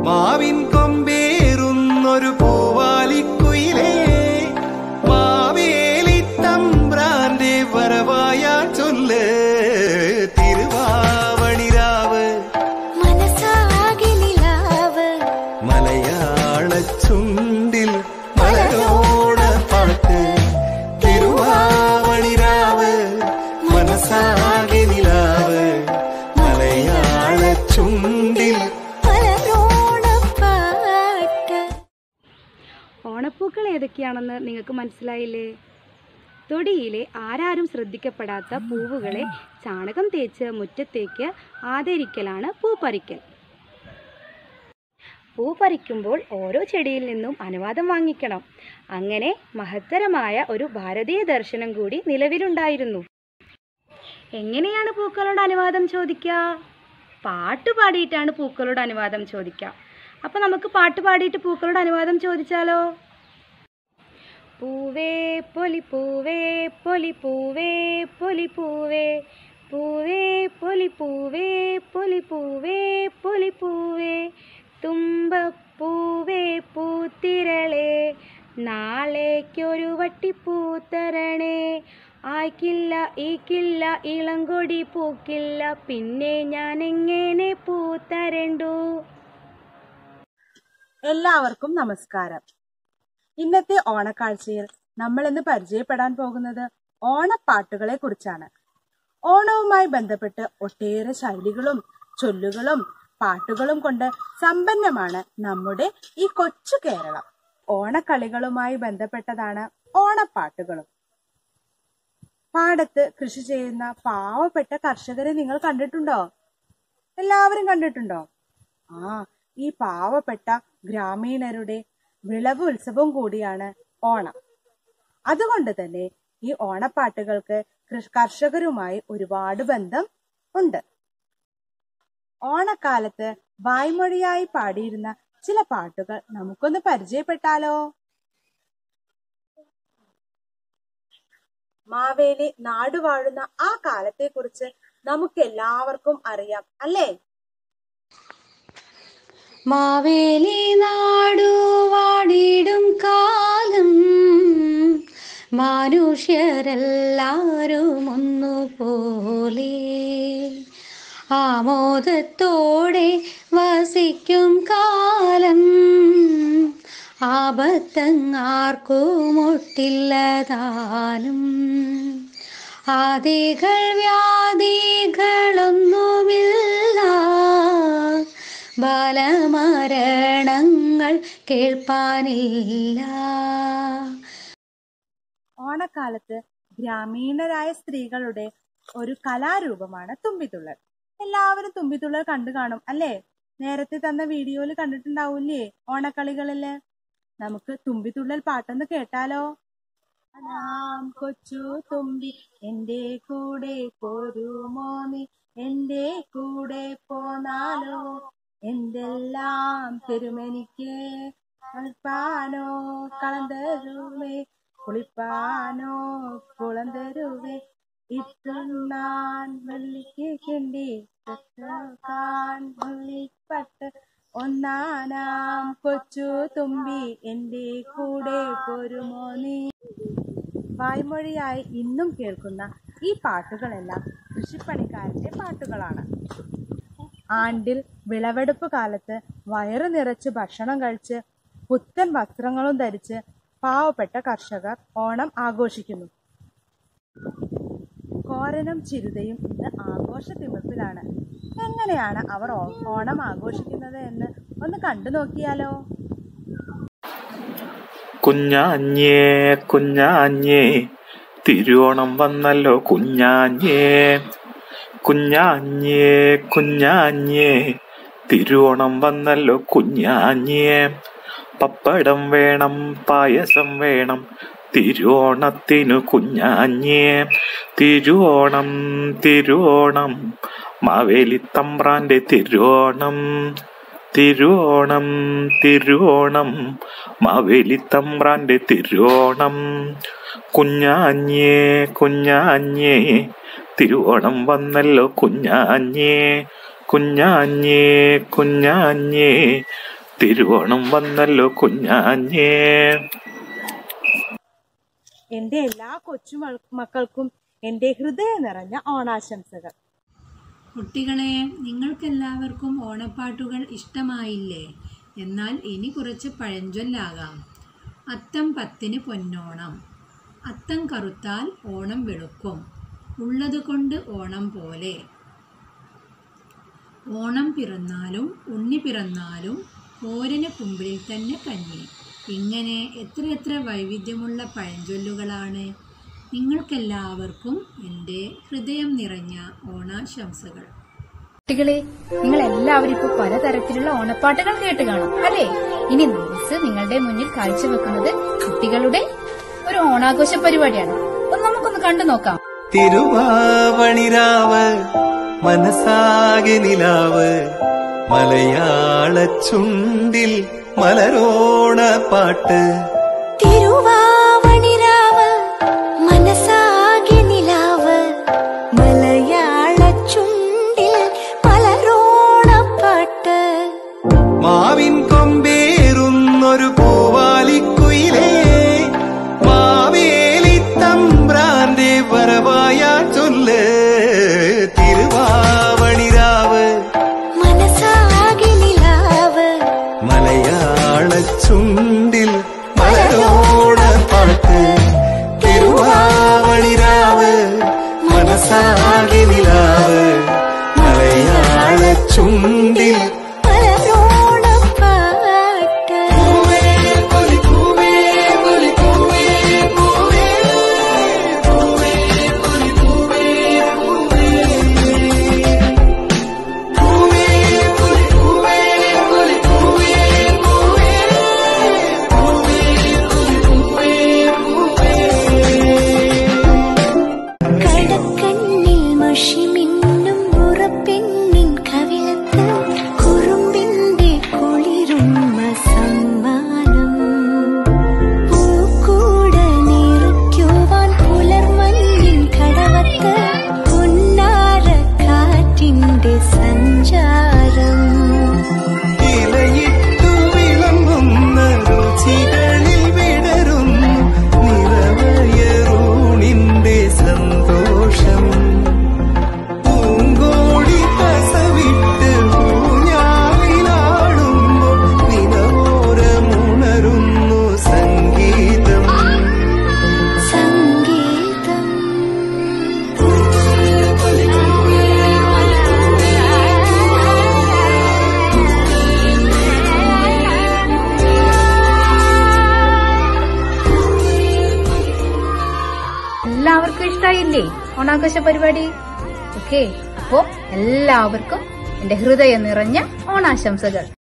മാവിൻ കൊമ്പേറുന്നൊരു പൂവാലിക്കുയിലേ മാവേലി തമ്പ്രാന്റെ വരവായ ചൊല്ല് തിരുവാവണിരാവ് മനസ്സാകെ നിലാവ് മലയാള ചുണ്ടിൽ മലരോണ പാട്ട് തിരുവാവണിരാവ് മനസ്സാകെ നിലാവ് മലയാള ചുണ്ടിൽ മലരോണപ്പാട്ട് ഓണപ്പൂക്കൾ ഏതൊക്കെയാണെന്ന് നിങ്ങൾക്ക് മനസ്സിലായില്ലേ തൊടിയിലെ ആരാരും ശ്രദ്ധിക്കപ്പെടാത്ത പൂവുകളെ ചാണകം തേച്ച് മുറ്റത്തേക്ക് ആദരിക്കലാണ് പൂപ്പറിക്കൽ പൂ പറിക്കുമ്പോൾ ഓരോ ചെടിയിൽ നിന്നും അനുവാദം വാങ്ങിക്കണം അങ്ങനെ മഹത്തരമായ ഒരു ഭാരതീയ ദർശനം കൂടി നിലവിലുണ്ടായിരുന്നു എങ്ങനെയാണ് പൂക്കളോട് അനുവാദം ചോദിക്കുക പാട്ട് പാടിയിട്ടാണ് പൂക്കളോട് അനുവാദം ചോദിക്കുക അപ്പോൾ നമുക്ക് പാട്ട് പാടിയിട്ട് പൂക്കളോട് അനുവാദം ചോദിച്ചാലോ പൂവേ പൊലി പൂവേ പൊലി പൂവേ പൊലി പൂവേ പൂവേ പൊലി പൂവേ പൊലി പൂവേ പൊലി പൂവേ തുമ്പപ്പൂവേ പൂത്തിരളേ നാളേക്കൊരു വട്ടി പൂത്തരണേ ആയ്ക്കില്ല ഈക്കില്ല ഇളങ്കൊടി പൂക്കില്ല പിന്നെ ഞാൻ എങ്ങനെ പൂത്തരണ്ടു എല്ലാവർക്കും നമസ്കാരം ഇന്നത്തെ ഓണക്കാഴ്ചയിൽ നമ്മൾ ഇന്ന് പരിചയപ്പെടാൻ പോകുന്നത് ഓണപ്പാട്ടുകളെ കുറിച്ചാണ് ഓണവുമായി ബന്ധപ്പെട്ട് ഒട്ടേറെ ശൈലികളും ചൊല്ലുകളും പാട്ടുകളും കൊണ്ട് സമ്പന്നമാണ് നമ്മുടെ ഈ കൊച്ചു കേരളം ഓണക്കളികളുമായി ബന്ധപ്പെട്ടതാണ് ഓണപ്പാട്ടുകളും പാടത്ത് കൃഷി ചെയ്യുന്ന പാവപ്പെട്ട കർഷകരെ നിങ്ങൾ കണ്ടിട്ടുണ്ടോ എല്ലാവരും കണ്ടിട്ടുണ്ടോ ആ ഈ പാവപ്പെട്ട ഗ്രാമീണരുടെ വിളവ് ഉത്സവം കൂടിയാണ് ഓണം അതുകൊണ്ട് തന്നെ ഈ ഓണപ്പാട്ടുകൾക്ക് കൃഷ് കർഷകരുമായി ഒരുപാട് ബന്ധം ഉണ്ട് ഓണക്കാലത്ത് വായ്മൊഴിയായി പാടിയിരുന്ന ചില പാട്ടുകൾ നമുക്കൊന്ന് പരിചയപ്പെട്ടാലോ മാവേലി നാടുവാഴുന്ന ആ കാലത്തെക്കുറിച്ച് നമുക്ക് എല്ലാവർക്കും അറിയാം അല്ലേ മാവേലി നാടു വാടിടും കാലം മനുഷ്യരെല്ലാരും ഒന്നുപോലെ ആമോദത്തോടെ വസിക്കും കാലം ആപത്തങ്ങാർക്കുമൊട്ടില്ലതാനും ആദികൾ വ്യാധികളൊന്നുമില്ല ബാലമരണങ്ങൾ കേൾപ്പാനില്ല ഓണക്കാലത്ത് ഗ്രാമീണരായ സ്ത്രീകളുടെ ഒരു കലാരൂപമാണ് തുമ്പിത്തുള്ളൽ എല്ലാവരും തുമ്പിത്തുള്ളൽ കണ്ടു കാണും അല്ലേ നേരത്തെ തന്ന വീഡിയോയിൽ കണ്ടിട്ടുണ്ടാവൂലേ ഓണക്കളികളില് നമുക്ക് തുമ്പിത്തുള്ളൽ പാട്ടൊന്ന് കേട്ടാലോ നാം കൊച്ചു തുമ്പി എന്റെ കൂടെ പോരുമോ നീ എന്റെ കൂടെ പോന്നാലോ എന്തെല്ലാം തരുമെനിക്ക് കളിപ്പാനോ കളം തരുമേ കുളിപ്പാനോ കുളം തരുവേ ഇട്ടുണ്ണാൻ വെള്ളിക്ക് കിണ്ടി കാൻ വെള്ളിപ്പട്ട് ഒന്നാനാം കൊച്ചു തുമ്പി എന്റെ കൂടെ പോരുമോ നീ വായ്മൊഴിയായി ഇന്നും കേൾക്കുന്ന ഈ പാട്ടുകളെല്ലാം കൃഷിപ്പണിക്കാരന്റെ പാട്ടുകളാണ് ആണ്ടിൽ വിളവെടുപ്പ് കാലത്ത് വയറു നിറച്ച് ഭക്ഷണം കഴിച്ച് പുത്തൻ വസ്ത്രങ്ങളും ധരിച്ച് പാവപ്പെട്ട കർഷകർ ഓണം ആഘോഷിക്കുന്നു കോരനും ചിരുതയും ഇന്ന് ആഘോഷ തിമിർപ്പിലാണ് എങ്ങനെയാണ് അവർ ഓ- ഓണം ആഘോഷിക്കുന്നത് എന്ന് ഒന്ന് കണ്ടു നോക്കിയാലോ കുഞ്ഞാഞ്ഞേ കുഞ്ഞാഞ്ഞേ തിരുവോണം വന്നല്ലോ കുഞ്ഞാഞ്ഞേ കുഞ്ഞാഞ്ഞേ കുഞ്ഞാഞ്ഞേ തിരുവോണം വന്നല്ലോ കുഞ്ഞാഞ്ഞേ പപ്പടം വേണം പായസം വേണം തിരുവോണത്തിനു കുഞ്ഞാഞ്ഞേ തിരുവോണം തിരുവോണം മാവേലി തമ്പ്രാന്റെ തിരുവോണം തിരുവോണം തിരുവോണം മാവേലി തമ്പ്രാന്റെ തിരുവോണം കുഞ്ഞാഞ്ഞേ കുഞ്ഞാഞ്ഞേ തിരുവോണം വന്നല്ലോ കുഞ്ഞാഞ്ഞേ കുഞ്ഞാഞ്ഞേ കുഞ്ഞാഞ്ഞേ തിരുവോണം വന്നല്ലോ കുഞ്ഞാഞ്ഞേ എൻ്റെ എല്ലാ കൊച്ചു മൾ- മക്കൾക്കും എൻ്റെ ഹൃദയം നിറഞ്ഞ ഓണാശംസകൾ കുട്ടികളെ നിങ്ങൾക്കെല്ലാവർക്കും ഓണപ്പാട്ടുകൾ ഇഷ്ടമായില്ലേ എന്നാൽ ഇനി കുറച്ച് പഴഞ്ചൊല്ലാകാം അത്തം പത്തിന് പൊന്നോണം അത്തം കറുത്താൽ ഓണം വെളുക്കും ഉള്ളതുകൊണ്ട് ഓണം പോലെ ഓണം പിറന്നാലും ഉണ്ണി പിറന്നാലും കോരന് കുമ്പിളിൽ തന്നെ കഞ്ഞി ഇങ്ങനെ എത്രയെത്ര വൈവിധ്യമുള്ള പഴഞ്ചൊല്ലുകളാണ് നിങ്ങൾക്കെല്ലാവർക്കും എൻ്റെ ഹൃദയം നിറഞ്ഞ ഓണാശംസകൾ കുട്ടികളെ നിങ്ങൾ എല്ലാവരും ഇപ്പൊ പലതരത്തിലുള്ള ഓണപ്പാട്ടുകൾ കേട്ട് കാണും അല്ലേ ഇനി മിസ് നിങ്ങളുടെ മുന്നിൽ കാഴ്ചവെക്കുന്നത് കുട്ടികളുടെ ഒരു ഓണാഘോഷ പരിപാടിയാണ് ഒന്ന് നമുക്കൊന്ന് കണ്ടു നോക്കാം തിരുവാവണിരാവ് മനസ്സാകെ നിലാവ് മലയാള ചുണ്ടിൽ മലരോണ പാട്ട് തിരുവാവണിരാവ് മനസാകെ നിലാവ് മലയാള ചുണ്ടിൽ പലരോണപ്പാട്ട് മാവിൻ കൊമ്പേറുന്നൊരു പൂവാലിക്കുയിലേ മാവേലി തമ്പ്രാന്റെ വരവായ ചൊല്ല് തിരുവാവണിരാവ് മനസാകെ നിലാവ് മലയാള ചുണ്ടിൽ മലരോണ പാട്ട് തിരുവാവണിരാവ് മനസ്സാകെ നിലാവ് മലയാള ചുണ്ടിൽ പലരോണപ്പാട്ട് കടക്കണ്ണിൽ മഷിമിന്നും ഉറപ്പെണ്ണിൻ കവിളത്ത് കുറുമ്പിന്റെ കുളിരുമ്മ സമ്മാനം പൂക്കൂട നിറയ്ക്കുവാൻ പുലർമഞ്ഞിൻ കടവത്ത് പൊന്നാര കാറ്റിന്റെ സഞ്ചാരം ഇലയിട്ടു വിളമ്പുന്ന രുചികളിൽ വിടരുന്നു നിറവയറൂണിന്റെ സന്തോഷം പൂങ്കോടി കസവിട്ട് ഊഞ്ഞാലിലാടുമ്പോൾ നിലവോരമുണരുന്നു സംഗീതം സംഗീതം എല്ലാവർക്കും ഇഷ്ടായില്ലേ ഓണാഘോഷ പരിപാടി ഓക്കെ അപ്പോ എല്ലാവർക്കും എന്റെ ഹൃദയം നിറഞ്ഞ ഓണാശംസകൾ